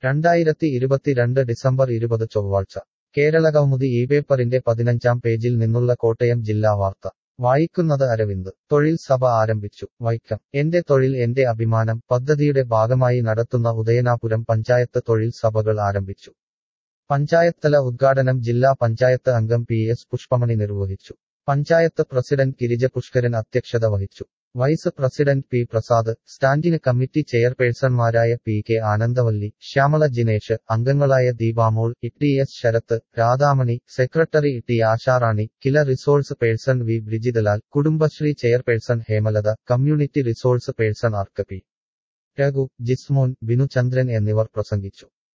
രണ്ടായിരത്തി ഇരുപത്തിരണ്ട് ഡിസംബർ ഇരുപത് ചൊവ്വാഴ്ച കേരള കൗമുദി ഈ പേപ്പറിന്റെ പതിനഞ്ചാം പേജിൽ നിന്നുള്ള കോട്ടയം ജില്ലാ വാർത്ത വായിക്കുന്നത് അരവിന്ദ് തൊഴിൽ സഭ ആരംഭിച്ചു വൈക്കം എന്റെ തൊഴിൽ എന്റെ അഭിമാനം പദ്ധതിയുടെ ഭാഗമായി നടത്തുന്ന ഉദയനാപുരം പഞ്ചായത്ത് തൊഴിൽ സഭകൾ ആരംഭിച്ചു പഞ്ചായത്തല ഉദ്ഘാടനം ജില്ലാ പഞ്ചായത്ത് അംഗം പി എസ് പുഷ്പമണി നിർവഹിച്ചു പഞ്ചായത്ത് പ്രസിഡന്റ് ഗിരിജ പുഷ്കരൻ അധ്യക്ഷത വഹിച്ചു vice president P Prasad standing committee ചെയർപേഴ്സൺമാരായ പി കെ ആനന്ദവല്ലി ശ്യാമള ജിനേഷ് അംഗങ്ങളായ Deepamol T S Sarath Radhamani secretary T Asharani Kila resource person V Brijithalal Kudumbashree chairperson Hemalatha community resource person ആർക്ക് പി രഘു ജിസ്മോൻ ബിനുചന്ദ്രൻ എന്നിവർ പ്രസംഗിച്ചു